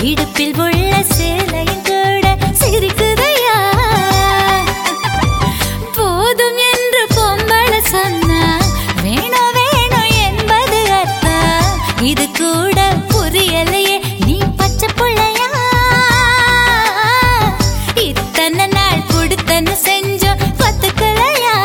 இடுப்பில் உள்ள சேலையும் கூட சிரிக்குதையா போதும் என்று பொம்பளை சொன்னா வேணும் வேணும் என்பது அர்த்தம் இது கூட புரியலையே நீ பச்சை புள்ளையா இத்தனை நாள் கொடுத்தன செஞ்சோம் பத்துக்களையா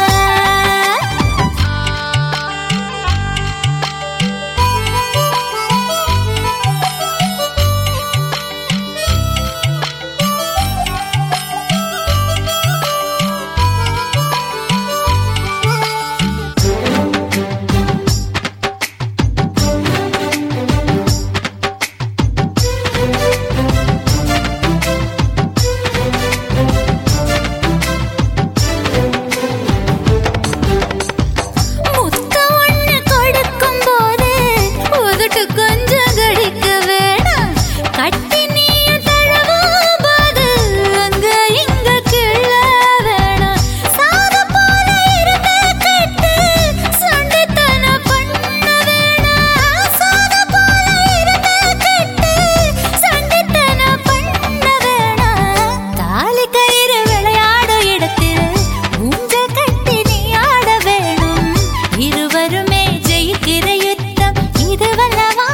முத்த ஒண்ணு கொடுக்கும் போது உதட்டு கொஞ்சம் கடிக்க வேணாம் கட்டி நீயும் தழுவும் போது அங்க இங்க கிள்ள வேணாம் சாத போல இருந்த கட்டு சண்டைத்தனம் பண்ண வேணாம் சாத போல இருந்த கட்டு சண்டைத்தனம் பண்ண வேணாம் தாலி கயிறு விளையாடும் இடத்தில் ஊஞ்சல் கட்டி நீ ஆட வேணும் இருவருமே ஜெயிக்கிற யுத்தம் இது வல்லவா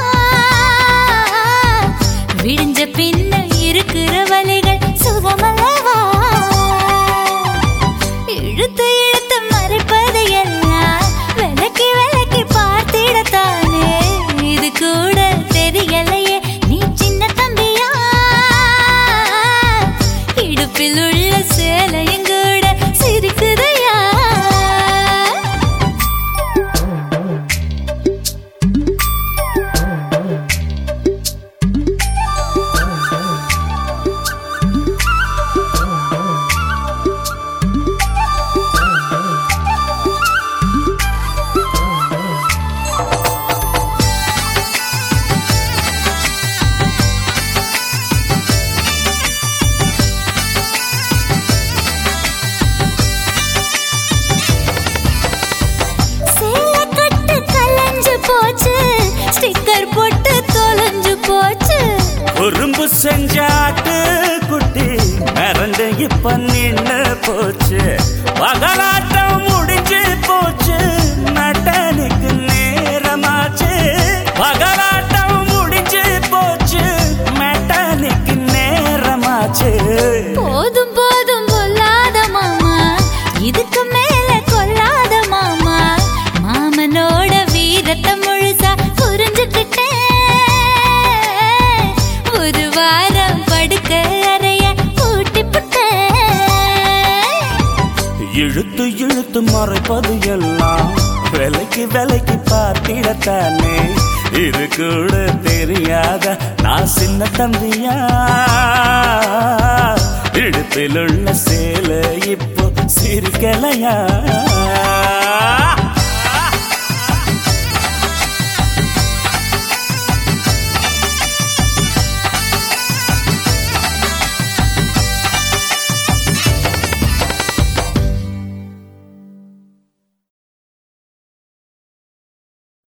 விடிஞ்ச பின்ன இருக்கிற வழிகள் சுகமல்லவா இழுத்து இழுத்து மறைப்பது எல்லாம் விலக்கி விலக்கி பார்த்திடத்தானே இது கூட தெரியலையே நீ சின்ன தம்பியா இடுப்பில் உள்ள சேலையும் கூட சிரிக்குதையா சேலை கட்டு கலைஞ்சு போச்சு ஸ்டிக்கர் போட்டு தொலைஞ்சு போச்சு உறும்பு செஞ்சாட்டு குட்டி மிரண்டு இப்ப நின்னு போச்சு பகலாட்டம் முடிஞ்சு போச்சு நடனுக்கு நேரமாச்சு பகலாட்டம் முடிஞ்சு போச்சு மெட்டனுக்கு நேரமாச்சு போதும் போதும் பொல்லாத மாமா இதுக்கு மேல கொல்லாத மாமா மாமனோட வீரத்தை முழுசா புரிஞ்சுக்கிட்டேன் ஒரு வாரம் படுக்க அறைய பூட்டி இழுத்து இழுத்து மறைப்பது எல்லாம் விலைக்கு விலைக்கு பார்த்திடத்தானே இது கூட தெரியாத நான் சின்ன தம்பியா இடுப்பில் உள்ள சேலை இப்போ சிரிக்கலையா